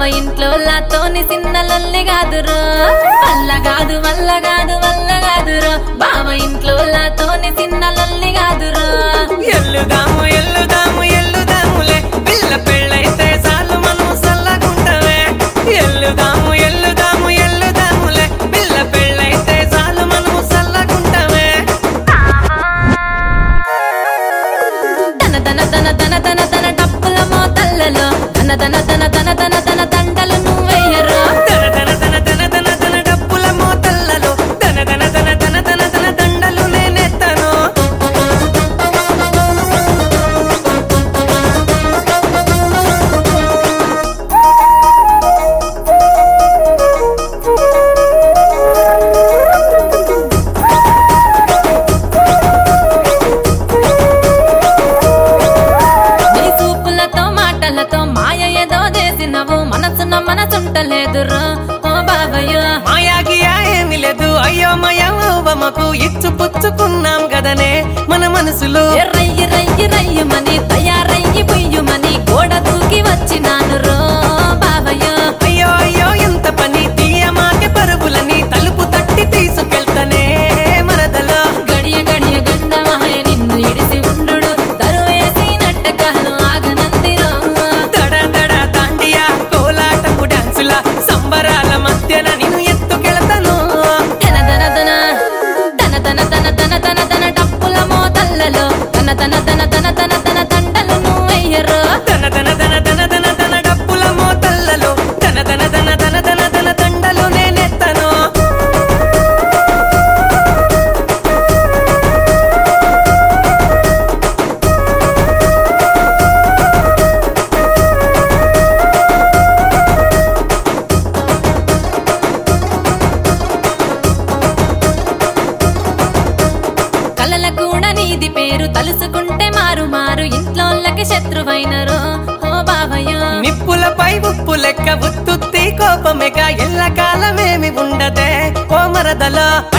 ఇంట్లో లాతోని చిన్న లొల్లి కాదురో వల్ల కాదు వల్ల కాదు వల్ల కాదురో బావ ఇంట్లో లాతోని చిన్న లొల్లి కాదురో ఎల్లుదాము ఎల్లుదాము ఎల్లుదాములే పిల్ల పెళ్ళైతే చాలు మనం సల్లగుంటవే ఎల్లుదాము ఎల్లుదాము ఎల్లుదాములే పిల్ల పెళ్ళైతే చాలు మనం సల్లగుంటవే తన తన తన తన తన తన డప్పుల మోతల్లలో తన తన తన తన తన తన తండలు నువ్వెయ్యరో తన తన తన తన తన తన డప్పుల మోతల్లలో తన తన తన తన తన తన దండలు నేనెత్తను నీ చూపులతో మాటలతో మాయ ఏదో చేసినవు మనసున మనసుంటలేదురో ఓ బాబయ్యో మాయాగియా ఏమి లేదు అయ్యో మయమకు ఇచ్చు పుచ్చుకున్నాం కదనే మన మనసులో ఎర్రయ్యి రయ్యి రయ్యమని తయారయ్యి పొయ్యుమని గోడ దూకి వచ్చినాను రో బాబయ్యో అయ్యో అయ్యో ఎంత పని తీయమాకే పరుగులని తలుపు తట్టి తీసుకెళ్తనే మనదలో గడియ గడియ గండమాయ నిన్ను ఇడిసి ఉండు తరువేసినట్ట కాలు ఆగనందిరో దడ దడ తాండియా కోలాటపు డాన్సుల సంబరాల మధ్యన నిన్ను ఎత్తుకెళ్తాను తన తన తన తన తన తన తన తన తన డప్పుల మోతల్లలో తన తన తన తన తన తన తండలు నువ్వెయ్యరో తన తన తన తన తన తన డప్పుల మోతల్లలో తన తన తన తన తన తన దండలు నేనెత్తను కలల కూడా నీది పేరు తలుసుకుంటే మారు మారు ఇంట్లోళ్ళకి శత్రువైనరు ఓ బావయ్యో నిప్పులపై ఉప్పు లెక్క ఉత్తుత్తి కోపమేగా ఎల్లకాలమేమి ఉండదే ఓ మరదలో